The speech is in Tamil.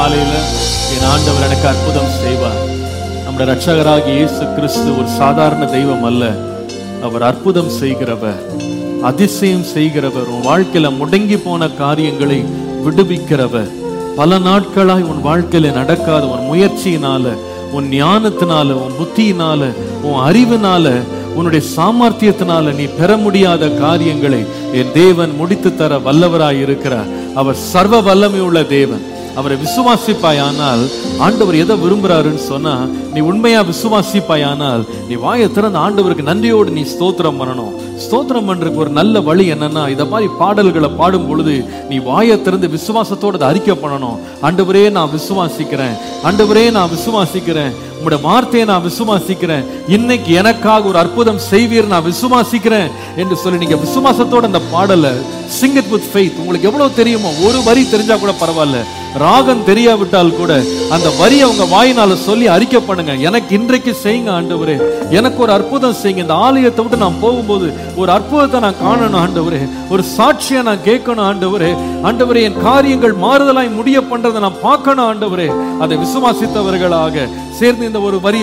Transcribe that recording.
காலையில என் ஆண்டவர் எனக்கு அற்புதம் செய்வார் நம்முடைய ரட்சகராகிய இயேசு கிறிஸ்து ஒரு சாதாரண தெய்வம் அல்ல அவர் அற்புதம் செய்கிறவர் அதிசயம் செய்கிறவர் உன் வாழ்க்கையில முடங்கி போன காரியங்களை விடுவிக்கிறவர் பல நாட்களாய் உன் வாழ்க்கையில நடக்காத உன் முயற்சியினால உன் ஞானத்தினால உன் புத்தியினால உன் அறிவினால உன்னுடைய சாமர்த்தியத்தினால நீ பெற முடியாத காரியங்களை என் தேவன் முடித்து தர வல்லவராய் இருக்கிறார் அவர் சர்வ வல்லமை உள்ள தேவன் அவரை விசுவாசிப்பாயானால் ஆண்டவர் எதை விரும்புறாருன்னு சொன்னா நீ உண்மையா விசுவாசிப்பாயானால் நீ வாயை திறந்து ஆண்டவருக்கு நன்றியோடு நீ ஸ்தோத்திரம் பண்ணணும் ஸ்தோத்திரம் பண்றதுக்கு ஒரு நல்ல வழி என்னன்னா இத மாதிரி பாடல்களை பாடும் பொழுது நீ வாயை திறந்து விசுவாசத்தோட அதை அறிக்கை பண்ணணும் ஆண்டவரே நான் விசுவாசிக்கிறேன் ஆண்டவரே நான் விசுவாசிக்கிறேன் உங்களுடைய வார்த்தையை நான் விசுவாசிக்கிறேன் இன்னைக்கு எனக்காக ஒரு அற்புதம் செய்வீர் நான் விசுவாசிக்கிறேன் என்று சொல்லி நீங்க விசுவாசத்தோட அந்த பாடலை சிங் இட் வித் ஃபெய்த் உங்களுக்கு எவ்வளவு தெரியுமோ ஒரு வரி தெரிஞ்சா கூட பரவாயில்ல ராகம் தெரியாவிட்டால் கூட அந்த வரி அவங்க வாயினால சொல்லி அறிக்கை பண்ணுங்க எனக்கு இன்றைக்கு செய்யுங்க ஆண்டவரே எனக்கு ஒரு அற்புதம் செய்யுங்க இந்த ஆலயத்தை விட்டு நான் போகும்போது ஒரு அற்புதத்தை நான் காணணும் ஆண்டவரே ஒரு சாட்சியை நான் கேட்கணும் ஆண்டவரே ஆண்டவரே என் காரியங்கள் மாறுதலாய் முடிய பண்றதை நான் பார்க்கணும் ஆண்டவரே அதை விசுவாசித்தவர்களாக சேர்ந்து இந்த ஒரு வரி